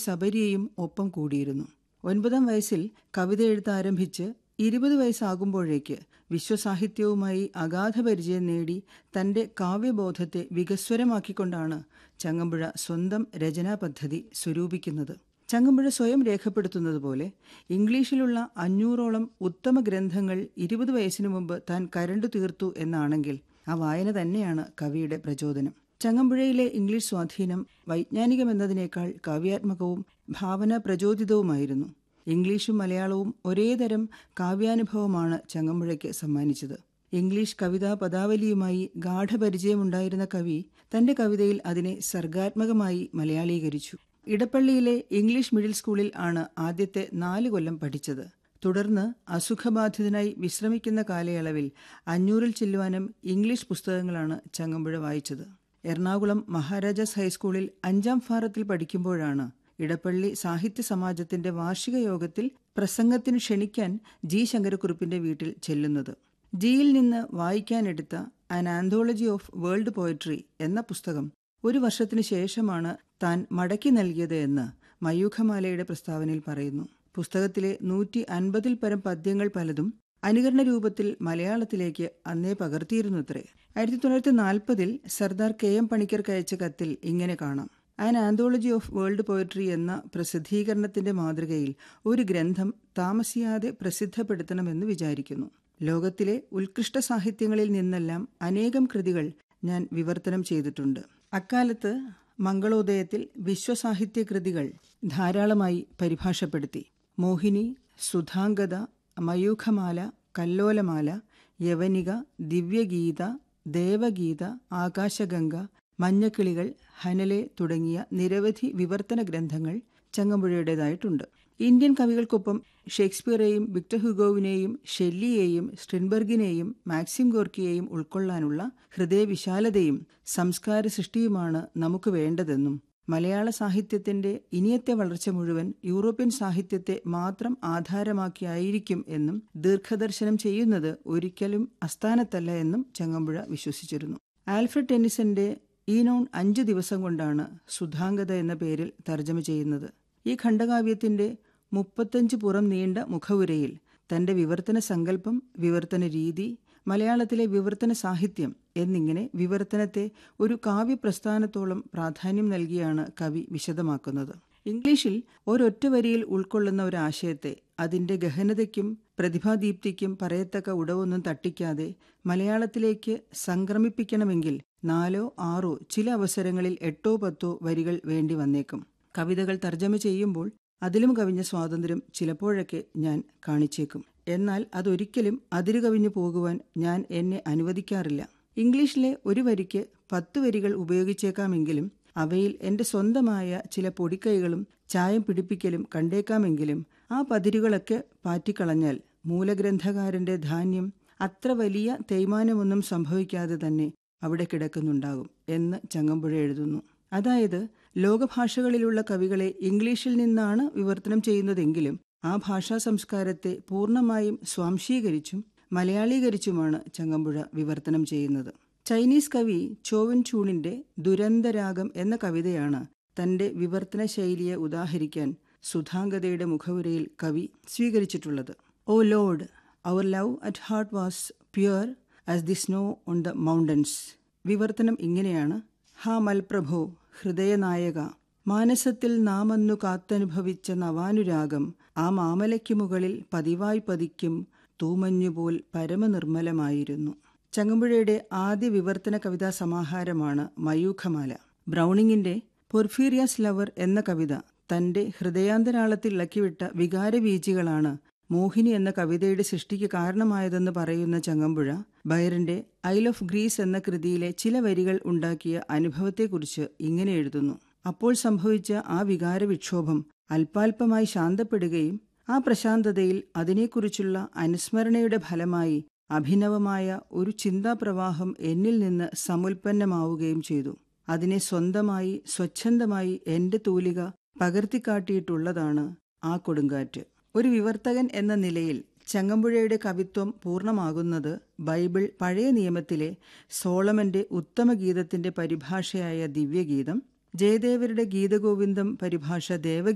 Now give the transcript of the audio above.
സബരിയയും ഒപ്പം കൂടിയിരുന്നു ഒൻപതാം വയസ്സിൽ കവിത എഴുത്ത് ആരംഭിച്ച് ഇരുപത് വയസ്സാകുമ്പോഴേക്ക് വിശ്വസാഹിത്യവുമായി അഗാധ പരിചയം നേടി തന്റെ കാവ്യബോധത്തെ വികസ്വരമാക്കിക്കൊണ്ടാണ് ചങ്ങമ്പുഴ സ്വന്തം രചനാ പദ്ധതി സ്വരൂപിക്കുന്നത് ചങ്ങമ്പുഴ സ്വയം രേഖപ്പെടുത്തുന്നതുപോലെ ഇംഗ്ലീഷിലുള്ള അഞ്ഞൂറോളം ഉത്തമ ഗ്രന്ഥങ്ങൾ ഇരുപത് വയസ്സിനു മുമ്പ് താൻ കരണ്ടു തീർത്തു എന്നാണെങ്കിൽ ആ വായന തന്നെയാണ് കവിയുടെ പ്രചോദനം ചങ്ങമ്പുഴയിലെ ഇംഗ്ലീഷ് സ്വാധീനം വൈജ്ഞാനികമെന്നതിനേക്കാൾ കാവ്യാത്മകവും ഭാവന പ്രചോദിതവുമായിരുന്നു ഇംഗ്ലീഷും മലയാളവും ഒരേതരം കാവ്യാനുഭവമാണ് ചങ്ങമ്പുഴയ്ക്ക് സമ്മാനിച്ചത് ഇംഗ്ലീഷ് കവിതാ പദാവലിയുമായി ഗാഠപരിചയമുണ്ടായിരുന്ന കവി തന്റെ കവിതയിൽ അതിനെ സർഗാത്മകമായി മലയാളീകരിച്ചു ഇടപ്പള്ളിയിലെ ഇംഗ്ലീഷ് മിഡിൽ സ്കൂളിൽ ആണ് ആദ്യത്തെ നാല് കൊല്ലം പഠിച്ചത് തുടർന്ന് അസുഖബാധിതനായി വിശ്രമിക്കുന്ന കാലയളവിൽ അഞ്ഞൂറിൽ ചെല്ലുവാനും ഇംഗ്ലീഷ് പുസ്തകങ്ങളാണ് ചങ്ങമ്പുഴ വായിച്ചത് എറണാകുളം മഹാരാജാസ് ഹൈസ്കൂളിൽ അഞ്ചാം ഫാറത്തിൽ പഠിക്കുമ്പോഴാണ് ഇടപ്പള്ളി സാഹിത്യ സമാജത്തിന്റെ വാർഷിക യോഗത്തിൽ പ്രസംഗത്തിന് ക്ഷണിക്കാൻ ജി ശങ്കരക്കുറുപ്പിന്റെ വീട്ടിൽ ചെല്ലുന്നത് ജിയിൽ നിന്ന് വായിക്കാനെടുത്ത an anthology of world poetry എന്ന പുസ്തകം ഒരു വർഷത്തിനു ശേഷമാണ് താൻ മടക്കി നൽകിയത് എന്ന് മയൂഖമാലയുടെ പ്രസ്താവനയിൽ പറയുന്നു പുസ്തകത്തിലെ നൂറ്റി അൻപതിൽ പരം പദ്യങ്ങൾ പലതും അനുകരണ രൂപത്തിൽ മലയാളത്തിലേക്ക് അന്നേ പകർത്തിയിരുന്നത്രേ ആയിരത്തി തൊള്ളായിരത്തി നാൽപ്പതിൽ സർദാർ കെ എം പണിക്കർക്ക് അയച്ച കത്തിൽ ഇങ്ങനെ കാണാം an anthology of world poetry എന്ന പ്രസിദ്ധീകരണത്തിന്റെ മാതൃകയിൽ ഒരു ഗ്രന്ഥം താമസിയാതെ പ്രസിദ്ധപ്പെടുത്തണമെന്ന് വിചാരിക്കുന്നു ലോകത്തിലെ ഉത്കൃഷ്ട സാഹിത്യങ്ങളിൽ നിന്നെല്ലാം അനേകം കൃതികൾ ഞാൻ വിവർത്തനം ചെയ്തിട്ടുണ്ട് അക്കാലത്ത് മംഗളോദയത്തിൽ വിശ്വസാഹിത്യ കൃതികൾ ധാരാളമായി പരിഭാഷപ്പെടുത്തി മോഹിനി സുധാംഗത മയൂഖമാല കല്ലോലമാല യവനിക ദിവ്യഗീത ദേവഗീത ആകാശഗംഗ മഞ്ഞക്കിളികൾ ഹനലെ തുടങ്ങിയ നിരവധി വിവർത്തന ഗ്രന്ഥങ്ങൾ ചങ്ങമ്പുഴയുടേതായിട്ടുണ്ട് ഇന്ത്യൻ കവികൾക്കൊപ്പം ഷേക്സ്പിയറെയും വിക്ടർ ഹുഗോവിനെയും ഷെല്ലിയെയും സ്ട്രിൻബർഗിനെയും മാക്സിം ഗോർക്കിയെയും ഉൾക്കൊള്ളാനുള്ള ഹൃദയവിശാലതയും സംസ്കാര സൃഷ്ടിയുമാണ് നമുക്ക് വേണ്ടതെന്നും മലയാള സാഹിത്യത്തിന്റെ ഇനിയത്തെ വളർച്ച മുഴുവൻ യൂറോപ്യൻ സാഹിത്യത്തെ മാത്രം ആധാരമാക്കിയായിരിക്കും എന്നും ദീർഘദർശനം ചെയ്യുന്നത് ഒരിക്കലും അസ്ഥാനത്തല്ല എന്നും ചങ്ങമ്പുഴ വിശ്വസിച്ചിരുന്നു ആൽഫ്രഡ് ടെന്നിസന്റെ ഈ നോൺ അഞ്ചു ദിവസം കൊണ്ടാണ് സുധാംഗത എന്ന പേരിൽ തർജ്ജമ ചെയ്യുന്നത് ഈ ഖണ്ഡകാവ്യത്തിന്റെ മുപ്പത്തഞ്ച് പുറം നീണ്ട മുഖവുരയിൽ തന്റെ വിവർത്തന സങ്കല്പം വിവർത്തന രീതി മലയാളത്തിലെ വിവർത്തന സാഹിത്യം എന്നിങ്ങനെ വിവർത്തനത്തെ ഒരു കാവ്യപ്രസ്ഥാനത്തോളം പ്രാധാന്യം നൽകിയാണ് കവി വിശദമാക്കുന്നത് ഇംഗ്ലീഷിൽ ഒരൊറ്റ വരിയിൽ ഉൾക്കൊള്ളുന്ന ഒരാശയത്തെ അതിന്റെ ഗഹനതയ്ക്കും പ്രതിഭാദീപ്തിക്കും പറയത്തക്ക ഉടവൊന്നും തട്ടിക്കാതെ മലയാളത്തിലേക്ക് സംക്രമിപ്പിക്കണമെങ്കിൽ നാലോ ആറോ ചില അവസരങ്ങളിൽ എട്ടോ പത്തോ വരികൾ വേണ്ടി വന്നേക്കും കവിതകൾ തർജ്ജമ ചെയ്യുമ്പോൾ അതിലും കവിഞ്ഞ സ്വാതന്ത്ര്യം ചിലപ്പോഴൊക്കെ ഞാൻ കാണിച്ചേക്കും എന്നാൽ അതൊരിക്കലും അതിരുകവിഞ്ഞു പോകുവാൻ ഞാൻ എന്നെ അനുവദിക്കാറില്ല ഇംഗ്ലീഷിലെ ഒരു വരിക്ക് പത്ത് വരികൾ ഉപയോഗിച്ചേക്കാമെങ്കിലും അവയിൽ എൻ്റെ സ്വന്തമായ ചില പൊടിക്കൈകളും ചായം പിടിപ്പിക്കലും കണ്ടേക്കാമെങ്കിലും ആ പതിരുകളൊക്കെ പാറ്റിക്കളഞ്ഞാൽ മൂലഗ്രന്ഥകാരന്റെ ധാന്യം അത്ര വലിയ തേയ്മാനമൊന്നും സംഭവിക്കാതെ തന്നെ അവിടെ കിടക്കുന്നുണ്ടാകും എന്ന് ചങ്ങമ്പുഴ എഴുതുന്നു അതായത് ലോകഭാഷകളിലുള്ള കവികളെ ഇംഗ്ലീഷിൽ നിന്നാണ് വിവർത്തനം ചെയ്യുന്നതെങ്കിലും ആ ഭാഷാ സംസ്കാരത്തെ പൂർണ്ണമായും സ്വാംശീകരിച്ചും മലയാളീകരിച്ചുമാണ് ചങ്ങമ്പുഴ വിവർത്തനം ചെയ്യുന്നത് ചൈനീസ് കവി ചോവൻ ചൂണിന്റെ ദുരന്തരാഗം എന്ന കവിതയാണ് തന്റെ വിവർത്തന ശൈലിയെ ഉദാഹരിക്കാൻ സുധാംഗതയുടെ മുഖവുരയിൽ കവി സ്വീകരിച്ചിട്ടുള്ളത് O lord our love at heart was pure as the snow on the mountains വിവർത്തനം ഇങ്ങനെയാണ് ഹാ മൽപ്രഭോ ഹൃദയനായക മാനസത്തിൽ നാമൊന്നു കാത്തനുഭവിച്ച നവാനുരാഗം ആ മാമലയ്ക്ക് മുകളിൽ പതിവായി പതിക്കും തൂമഞ്ഞുപോൽ പരമനിർമ്മലമായിരുന്നു ചങ്ങമ്പുഴയുടെ ആദ്യ വിവർത്തന കവിതാ സമാഹാരമാണ് മയൂഖമാല ബ്രൗണിങ്ങിന്റെ പൊർഫീരിയസ് ലവർ എന്ന കവിത തന്റെ ഹൃദയാന്തരാളത്തിൽ ഇളക്കിവിട്ട വികാരബീജികളാണ് മോഹിനി എന്ന കവിതയുടെ സൃഷ്ടിക്ക് കാരണമായതെന്ന് പറയുന്ന ചങ്ങമ്പുഴ ബൈറിന്റെ ഐൽ ഓഫ് ഗ്രീസ് എന്ന കൃതിയിലെ ചില വരികൾ ഉണ്ടാക്കിയ അനുഭവത്തെക്കുറിച്ച് ഇങ്ങനെ എഴുതുന്നു അപ്പോൾ സംഭവിച്ച ആ വികാരവിക്ഷോഭം അല്പാൽപമായി ശാന്തപ്പെടുകയും ആ പ്രശാന്തതയിൽ അതിനെക്കുറിച്ചുള്ള അനുസ്മരണയുടെ ഫലമായി അഭിനവമായ ഒരു ചിന്താപ്രവാഹം എന്നിൽ നിന്ന് സമുൽപ്പന്നമാവുകയും ചെയ്തു അതിനെ സ്വന്തമായി സ്വച്ഛന്തമായി എന്റെ തൂലിക പകർത്തിക്കാട്ടിയിട്ടുള്ളതാണ് ആ കൊടുങ്കാറ്റ് ഒരു വിവർത്തകൻ എന്ന നിലയിൽ ചങ്ങമ്പുഴയുടെ കവിത്വം പൂർണ്ണമാകുന്നത് ബൈബിൾ പഴയ നിയമത്തിലെ സോളമന്റെ ഉത്തമ ഗീതത്തിന്റെ പരിഭാഷയായ ദിവ്യഗീതം ജയദേവരുടെ ഗീതഗോവിന്ദം പരിഭാഷ ദേവ